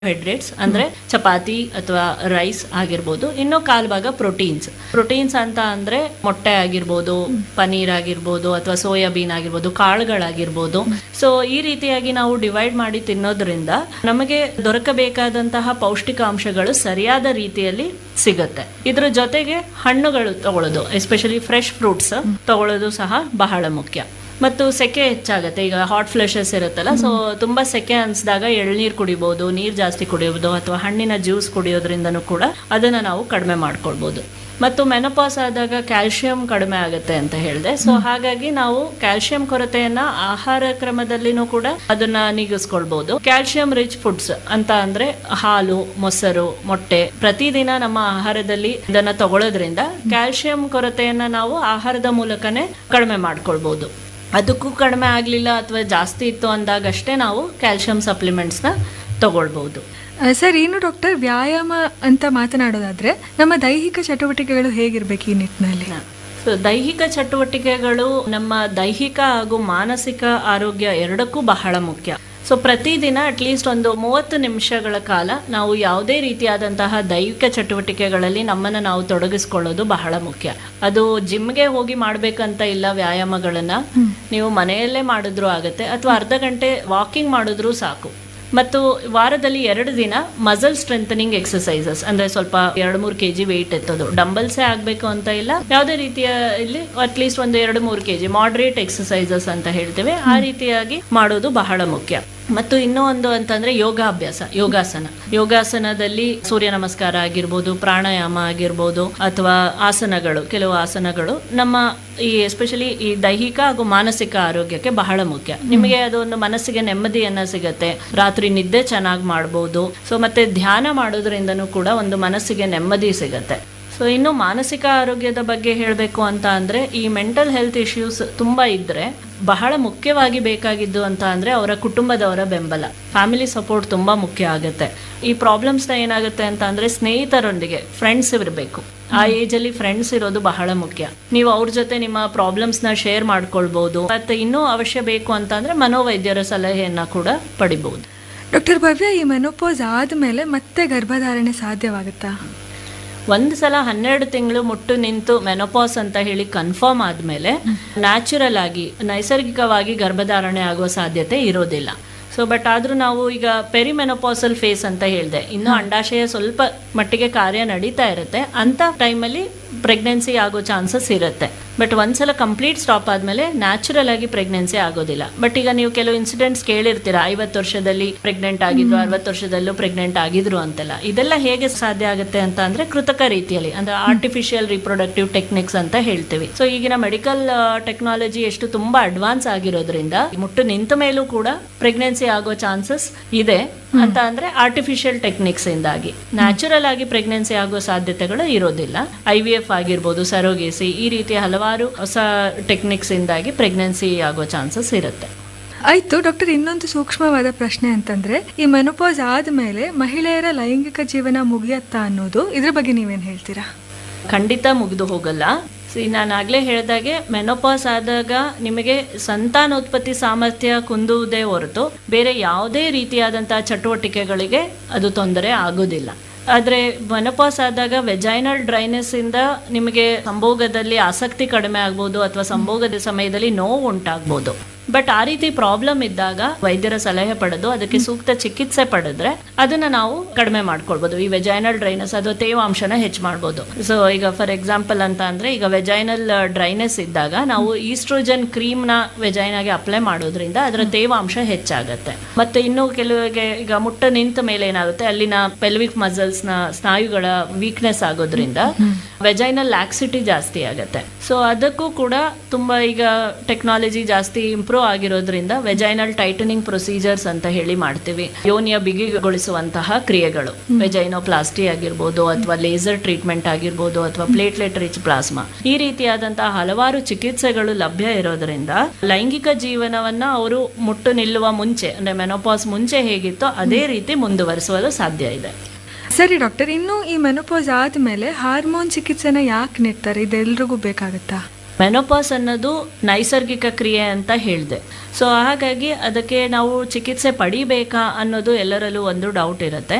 carbohydrates ಅಂದ್ರೆ ಚಪಾತಿ ಅಥವಾ rice ಆಗಿರ್ಬೋದು ಇನ್ನು ಕಾಲ್ ಭಾಗ ಪ್ರೋಟೀನ್ಸ್ ಪ್ರೋಟೀನ್ಸ್ ಅಂತ ಅಂದ್ರೆ ಮೊಟ್ಟೆ ಆಗಿರ್ಬೋದು ಪನೀರ್ ಆಗಿರ್ಬೋದು ಅಥವಾ ಸೋಯಾಬೀನ್ ಆಗಿರ್ಬೋದು ಕಾಳುಗಳಾಗಿರ್ಬೋದು ಸೊ ಈ ರೀತಿಯಾಗಿ ನಾವು ಡಿವೈಡ್ ಮಾಡಿ ತಿನ್ನೋದ್ರಿಂದ ನಮಗೆ ದೊರಕಬೇಕಾದಂತಹ ಪೌಷ್ಟಿಕಾಂಶಗಳು ಸರಿಯಾದ ರೀತಿಯಲ್ಲಿ ಸಿಗುತ್ತೆ ಇದ್ರ ಜೊತೆಗೆ ಹಣ್ಣುಗಳು ತಗೊಳ್ಳೋದು ಎಸ್ಪೆಷಲಿ ಫ್ರೆಶ್ ಫ್ರೂಟ್ಸ್ ತಗೊಳ್ಳೋದು ಸಹ ಬಹಳ ಮುಖ್ಯ ಮತ್ತು ಸೆಕೆ ಹೆಚ್ಚಾಗುತ್ತೆ ಈಗ ಹಾಟ್ ಫ್ಲಶಸ್ ಇರುತ್ತಲ್ಲ ಸೊ ತುಂಬಾ ಸೆಕೆ ಅನ್ಸಿದಾಗ ಎಳ್ನೀರು ಕುಡಿಬಹುದು ನೀರು ಜಾಸ್ತಿ ಕುಡಿಯೋದು ಅಥವಾ ಹಣ್ಣಿನ ಜ್ಯೂಸ್ ಕುಡಿಯೋದ್ರಿಂದನೂ ಕೂಡ ಅದನ್ನ ನಾವು ಕಡಿಮೆ ಮಾಡ್ಕೊಳ್ಬಹುದು ಮತ್ತು ಮೆನಪಾಸ್ ಆದಾಗ ಕ್ಯಾಲ್ಸಿಯಂ ಕಡಿಮೆ ಆಗುತ್ತೆ ಅಂತ ಹೇಳಿದೆ ಸೊ ಹಾಗಾಗಿ ನಾವು ಕ್ಯಾಲ್ಸಿಯಂ ಕೊರತೆಯನ್ನ ಆಹಾರ ಕ್ರಮದಲ್ಲಿನೂ ಕೂಡ ಅದನ್ನ ನೀಗಿಸ್ಕೊಳ್ಬಹುದು ಕ್ಯಾಲ್ಸಿಯಂ ರಿಚ್ ಫುಡ್ಸ್ ಅಂತ ಅಂದ್ರೆ ಹಾಲು ಮೊಸರು ಮೊಟ್ಟೆ ಪ್ರತಿದಿನ ನಮ್ಮ ಆಹಾರದಲ್ಲಿ ಇದನ್ನ ತಗೊಳ್ಳೋದ್ರಿಂದ ಕ್ಯಾಲ್ಸಿಯಂ ಕೊರತೆಯನ್ನ ನಾವು ಆಹಾರದ ಮೂಲಕನೇ ಕಡಿಮೆ ಮಾಡ್ಕೊಳ್ಬಹುದು ಅದಕ್ಕೂ ಕಡಿಮೆ ಆಗಲಿಲ್ಲ ಅಥವಾ ಜಾಸ್ತಿ ಇತ್ತು ಅಂದಾಗಷ್ಟೇ ನಾವು ಕ್ಯಾಲ್ಸಿಯಂ ಸಪ್ಲಿಮೆಂಟ್ಸ್ನ ತಗೊಳ್ಬಹುದು ಆ, ಸರ್ ಏನು ಡಾಕ್ಟರ್ ವ್ಯಾಯಾಮ ಅಂತ ಮಾತನಾಡೋದಾದ್ರೆ ನಮ್ಮ ದೈಹಿಕ ಚಟುವಟಿಕೆಗಳು ಹೇಗಿರ್ಬೇಕು ಈ ನಿಟ್ಟಿನಲ್ಲಿ ಸೊ ದೈಹಿಕ ಚಟುವಟಿಕೆಗಳು ನಮ್ಮ ದೈಹಿಕ ಹಾಗೂ ಮಾನಸಿಕ ಆರೋಗ್ಯ ಎರಡಕ್ಕೂ ಬಹಳ ಮುಖ್ಯ ಸೊ ಪ್ರತಿದಿನ ಅಟ್ಲೀಸ್ಟ್ ಒಂದು ಮೂವತ್ತು ನಿಮಿಷಗಳ ಕಾಲ ನಾವು ಯಾವುದೇ ರೀತಿಯಾದಂತಹ ದೈಹಿಕ ಚಟುವಟಿಕೆಗಳಲ್ಲಿ ನಮ್ಮನ್ನು ನಾವು ತೊಡಗಿಸ್ಕೊಳ್ಳೋದು ಬಹಳ ಮುಖ್ಯ ಅದು ಜಿಮ್ಗೆ ಹೋಗಿ ಮಾಡ್ಬೇಕಂತ ಇಲ್ಲ ವ್ಯಾಯಾಮಗಳನ್ನ ನೀವು ಮನೆಯಲ್ಲೇ ಮಾಡಿದ್ರು ಆಗುತ್ತೆ ಅಥವಾ ಅರ್ಧ ಗಂಟೆ ವಾಕಿಂಗ್ ಮಾಡಿದ್ರೂ ಸಾಕು ಮತ್ತು ವಾರದಲ್ಲಿ ಎರಡು ದಿನ ಮಸಲ್ ಸ್ಟ್ರೆಂಥನಿಂಗ್ ಎಕ್ಸಸೈಸಸ್ ಅಂದ್ರೆ ಸ್ವಲ್ಪ ಎರಡು ಮೂರು ಕೆ ಜಿ ವೆಯ್ಟ್ ಎತ್ತೋದು ಡಂಬಲ್ಸೇ ಆಗಬೇಕು ಅಂತ ಇಲ್ಲ ಯಾವುದೇ ರೀತಿಯ ಇಲ್ಲಿ ಅಟ್ಲೀಸ್ಟ್ ಒಂದು ಎರಡು ಮೂರು ಕೆ ಜಿ ಮಾಡ್ರೇಟ್ ಎಕ್ಸಸೈಸಸ್ ಅಂತ ಹೇಳ್ತೇವೆ ಆ ರೀತಿಯಾಗಿ ಮಾಡೋದು ಬಹಳ ಮುಖ್ಯ ಮತ್ತು ಇನ್ನೂ ಒಂದು ಅಂತಂದ್ರೆ ಯೋಗಾಭ್ಯಾಸ ಯೋಗಾಸನ ಯೋಗಾಸನದಲ್ಲಿ ಸೂರ್ಯ ನಮಸ್ಕಾರ ಆಗಿರ್ಬೋದು ಪ್ರಾಣಾಯಾಮ ಆಗಿರ್ಬೋದು ಅಥವಾ ಆಸನಗಳು ಕೆಲವು ಆಸನಗಳು ನಮ್ಮ ಈ ಎಸ್ಪೆಷಲಿ ಈ ದೈಹಿಕ ಹಾಗೂ ಮಾನಸಿಕ ಆರೋಗ್ಯಕ್ಕೆ ಬಹಳ ಮುಖ್ಯ ನಿಮಗೆ ಅದೊಂದು ಮನಸ್ಸಿಗೆ ನೆಮ್ಮದಿಯನ್ನ ಸಿಗತ್ತೆ ರಾತ್ರಿ ನಿದ್ದೆ ಚೆನ್ನಾಗಿ ಮಾಡ್ಬೋದು ಸೊ ಮತ್ತೆ ಧ್ಯಾನ ಮಾಡೋದ್ರಿಂದನೂ ಕೂಡ ಒಂದು ಮನಸ್ಸಿಗೆ ನೆಮ್ಮದಿ ಸಿಗತ್ತೆ ಸೊ ಇನ್ನು ಮಾನಸಿಕ ಆರೋಗ್ಯದ ಬಗ್ಗೆ ಹೇಳಬೇಕು ಅಂತ ಅಂದ್ರೆ ಈ ಮೆಂಟಲ್ ಹೆಲ್ತ್ ಇಶ್ಯೂಸ್ ತುಂಬಾ ಇದ್ರೆ ಬಹಳ ಮುಖ್ಯವಾಗಿ ಬೇಕಾಗಿದ್ದು ಅಂತ ಅಂದ್ರೆ ಅವರ ಕುಟುಂಬದವರ ಬೆಂಬಲ ಫ್ಯಾಮಿಲಿ ಸಪೋರ್ಟ್ ತುಂಬಾ ಮುಖ್ಯ ಆಗುತ್ತೆ ಈ ಪ್ರಾಬ್ಲಮ್ಸ್ನ ಏನಾಗುತ್ತೆ ಅಂತ ಅಂದ್ರೆ ಸ್ನೇಹಿತರೊಂದಿಗೆ ಫ್ರೆಂಡ್ಸ್ ಇರಬೇಕು ಆ ಏಜ್ ಅಲ್ಲಿ ಫ್ರೆಂಡ್ಸ್ ಇರೋದು ಬಹಳ ಮುಖ್ಯ ನೀವು ಅವ್ರ ಜೊತೆ ನಿಮ್ಮ ಪ್ರಾಬ್ಲಮ್ಸ್ ನ ಶೇರ್ ಮಾಡ್ಕೊಳ್ಬಹುದು ಮತ್ತೆ ಇನ್ನೂ ಅವಶ್ಯ ಬೇಕು ಅಂತ ಅಂದ್ರೆ ಮನೋವೈದ್ಯರ ಸಲಹೆಯನ್ನ ಕೂಡ ಪಡಿಬಹುದು ಡಾಕ್ಟರ್ ಭವ್ಯ ಈ ಮೆನೋಪೋಸ್ ಆದಮೇಲೆ ಮತ್ತೆ ಗರ್ಭಧಾರಣೆ ಸಾಧ್ಯವಾಗುತ್ತಾ ಒಂದು ಸಲ ಹನ್ನೆರಡು ತಿಂಗಳು ಮುಟ್ಟು ನಿಂತು ಮೆನೋಪಾಸ್ ಅಂತ ಹೇಳಿ ಕನ್ಫರ್ಮ್ ಆದ್ಮೇಲೆ ನ್ಯಾಚುರಲ್ ಆಗಿ ನೈಸರ್ಗಿಕವಾಗಿ ಗರ್ಭಧಾರಣೆ ಆಗುವ ಸಾಧ್ಯತೆ ಇರೋದಿಲ್ಲ ಸೊ ಬಟ್ ಆದ್ರೂ ನಾವು ಈಗ ಪೆರಿಮೆನೋಪಾಸಲ್ ಫೇಸ್ ಅಂತ ಹೇಳಿದೆ ಇನ್ನು ಅಂಡಾಶಯ ಸ್ವಲ್ಪ ಮಟ್ಟಿಗೆ ಕಾರ್ಯ ನಡೀತಾ ಇರುತ್ತೆ ಅಂತ ಟೈಮಲ್ಲಿ ಪ್ರೆಗ್ನೆನ್ಸಿ ಆಗೋ ಚಾನ್ಸಸ್ ಇರುತ್ತೆ ಬಟ್ ಒಂದ್ಸಲ ಕಂಪ್ಲೀಟ್ ಸ್ಟಾಪ್ ಆದ್ಮೇಲೆ ನ್ಯಾಚುರಲ್ ಆಗಿ ಪ್ರೆಗ್ನೆನ್ಸಿ ಆಗೋದಿಲ್ಲ ಬಟ್ ಈಗ ನೀವು ಕೆಲವು ಇನ್ಸಿಡೆಂಟ್ಸ್ ಕೇಳಿರ್ತೀರಾ ಐವತ್ತು ವರ್ಷದಲ್ಲಿ ಪ್ರೆಗ್ನೆಂಟ್ ಆಗಿದ್ರು ಅರವತ್ತು ವರ್ಷದಲ್ಲೂ ಪ್ರೆಗ್ನೆಂಟ್ ಆಗಿದ್ರು ಅಂತೆಲ್ಲ ಇದೆಲ್ಲ ಹೇಗೆ ಸಾಧ್ಯ ಆಗುತ್ತೆ ಅಂತ ಅಂದ್ರೆ ಕೃತಕ ರೀತಿಯಲ್ಲಿ ಅಂದ್ರೆ ಆರ್ಟಿಫಿಷಿಯಲ್ ರಿಪ್ರೊಡಕ್ಟಿವ್ ಟೆಕ್ನಿಕ್ಸ್ ಅಂತ ಹೇಳ್ತೀವಿ ಸೊ ಈಗಿನ ಮೆಡಿಕಲ್ ಟೆಕ್ನಾಲಜಿ ಎಷ್ಟು ತುಂಬಾ ಅಡ್ವಾನ್ಸ್ ಆಗಿರೋದ್ರಿಂದ ಮುಟ್ಟು ನಿಂತ ಮೇಲೂ ಕೂಡ ಪ್ರೆಗ್ನೆನ್ಸಿ ಆಗೋ ಚಾನ್ಸಸ್ ಇದೆ ಅಂತ ಅಂದ್ರೆ ಆರ್ಟಿಫಿಷಿಯಲ್ ಟೆಕ್ನಿಕ್ಸ್ ಇಂದಾಗಿ ನ್ಯಾಚುರಲ್ ಆಗಿ ಪ್ರೆಗ್ನೆನ್ಸಿ ಆಗೋ ಸಾಧ್ಯತೆಗಳು ಇರೋದಿಲ್ಲ ಐ ವಿ ಎಫ್ ಆಗಿರ್ಬೋದು ಸರೋಗೇಸಿ ಈ ರೀತಿಯ ಹಲವಾರು ಹೊಸ ಟೆಕ್ನಿಕ್ಸ್ ಇಂದಾಗಿ ಪ್ರೆಗ್ನೆನ್ಸಿ ಆಗೋ ಚಾನ್ಸಸ್ ಇರುತ್ತೆ ಆಯ್ತು ಡಾಕ್ಟರ್ ಇನ್ನೊಂದು ಸೂಕ್ಷ್ಮವಾದ ಪ್ರಶ್ನೆ ಅಂತಂದ್ರೆ ಈ ಮೆನೋಪಾಸ್ ಆದಮೇಲೆ ಮಹಿಳೆಯರ ಲೈಂಗಿಕ ಜೀವನ ಮುಗಿಯತ್ತಾ ಅನ್ನೋದು ಇದ್ರ ಬಗ್ಗೆ ನೀವೇನ್ ಹೇಳ್ತೀರಾ ಖಂಡಿತ ಮುಗಿದು ಹೋಗಲ್ಲ ಸಿ ನಾನು ಆಗ್ಲೇ ಹೇಳ್ದಾಗೆ ಮೆನೋಪಾಸ್ ಆದಾಗ ನಿಮಗೆ ಸಂತಾನೋತ್ಪತ್ತಿ ಸಾಮರ್ಥ್ಯ ಕುಂದುವುದೇ ಹೊರತು ಬೇರೆ ಯಾವುದೇ ರೀತಿಯಾದಂತಹ ಚಟುವಟಿಕೆಗಳಿಗೆ ಅದು ತೊಂದರೆ ಆಗೋದಿಲ್ಲ ಆದ್ರೆ ಮೆನೋಪಾಸ್ ಆದಾಗ ವೆಜೈನಲ್ ಡ್ರೈನೆಸ್ ಇಂದ ನಿಮಗೆ ಸಂಭೋಗದಲ್ಲಿ ಆಸಕ್ತಿ ಕಡಿಮೆ ಆಗ್ಬೋದು ಅಥವಾ ಸಂಭೋಗದ ಸಮಯದಲ್ಲಿ ನೋವು ಉಂಟಾಗ್ಬೋದು ಬಟ್ ಆ ರೀತಿ ಪ್ರಾಬ್ಲಮ್ ಇದ್ದಾಗ ವೈದ್ಯರ ಸಲಹೆ ಪಡೆದು ಅದಕ್ಕೆ ಸೂಕ್ತ ಚಿಕಿತ್ಸೆ ಪಡೆದ್ರೆ ಅದನ್ನ ನಾವು ಕಡಿಮೆ ಮಾಡ್ಕೊಳ್ಬಹುದು ಈ ವೆಜೈನಲ್ ಡ್ರೈನೆಸ್ ಅಥವಾ ತೇವಾಂಶನ ಹೆಚ್ಚು ಮಾಡ್ಬೋದು ಸೊ ಈಗ ಫಾರ್ ಎಕ್ಸಾಂಪಲ್ ಅಂತ ಅಂದ್ರೆ ಈಗ ವೆಜೈನಲ್ ಡ್ರೈನೆಸ್ ಇದ್ದಾಗ ನಾವು ಈಸ್ಟ್ರೋಜನ್ ಕ್ರೀಮ್ ನ ವೆಜೈನಾಗೆ ಅಪ್ಲೈ ಮಾಡೋದ್ರಿಂದ ಅದರ ತೇವಾಂಶ ಹೆಚ್ಚಾಗತ್ತೆ ಮತ್ತೆ ಇನ್ನು ಕೆಲವರಿಗೆ ಈಗ ಮುಟ್ಟ ನಿಂತ ಮೇಲೆ ಏನಾಗುತ್ತೆ ಅಲ್ಲಿನ ಪೆಲ್ವಿಕ್ ಮಸಲ್ಸ್ ನ ಸ್ನಾಯುಗಳ ವೀಕ್ನೆಸ್ ಆಗೋದ್ರಿಂದ ವೆಜೈನಲ್ ಲ್ಯಾಕ್ಸಿಟಿ ಜಾಸ್ತಿ ಆಗುತ್ತೆ ಸೊ ಅದಕ್ಕೂ ಕೂಡ ತುಂಬಾ ಈಗ ಟೆಕ್ನಾಲಜಿ ಜಾಸ್ತಿ ಇಂಪ್ರೂವ್ ಆಗಿರೋದ್ರಿಂದ ವೆಜೈನಲ್ ಟೈಟನಿಂಗ್ ಪ್ರೊಸೀಜರ್ಸ್ ಅಂತ ಹೇಳಿ ಮಾಡ್ತೀವಿ ಯೋನಿಯ ಬಿಗಿಗೊಳಿಸುವಂತಹ ಕ್ರಿಯೆಗಳು ವೆಜೈನೋಪ್ಲಾಸ್ಟಿ ಆಗಿರ್ಬೋದು ಅಥವಾ ಲೇಸರ್ ಟ್ರೀಟ್ಮೆಂಟ್ ಆಗಿರ್ಬೋದು ಅಥವಾ ಪ್ಲೇಟ್ಲೆಟ್ ರಿಚ್ ಪ್ಲಾಸ್ಮಾ ಈ ರೀತಿಯಾದಂತಹ ಹಲವಾರು ಚಿಕಿತ್ಸೆಗಳು ಲಭ್ಯ ಇರೋದ್ರಿಂದ ಲೈಂಗಿಕ ಜೀವನವನ್ನ ಅವರು ಮುಟ್ಟು ನಿಲ್ಲುವ ಮುಂಚೆ ಅಂದ್ರೆ ಮೆನೋಪಾಸ್ ಮುಂಚೆ ಹೇಗಿತ್ತೋ ಅದೇ ರೀತಿ ಮುಂದುವರಿಸುವುದು ಸಾಧ್ಯ ಇದೆ ಸರಿ ಡಾಕ್ಟರ್ ಇನ್ನು ಈ ಮೆನೋಪಾಸ್ ಆದಮೇಲೆ ಹಾರ್ಮೋನ್ ಚಿಕಿತ್ಸೆನ ಯಾಕೆ ನೀಡ್ತಾರೆ ಇದೆಲ್ರಿಗೂ ಬೇಕಾಗುತ್ತಾ ಮೆನೋಪಾಸ್ ಅನ್ನೋದು ನೈಸರ್ಗಿಕ ಕ್ರಿಯೆ ಅಂತ ಹೇಳಿದೆ ಸೊ ಹಾಗಾಗಿ ಅದಕ್ಕೆ ನಾವು ಚಿಕಿತ್ಸೆ ಪಡಿಬೇಕಾ ಅನ್ನೋದು ಎಲ್ಲರಲ್ಲೂ ಒಂದು ಡೌಟ್ ಇರುತ್ತೆ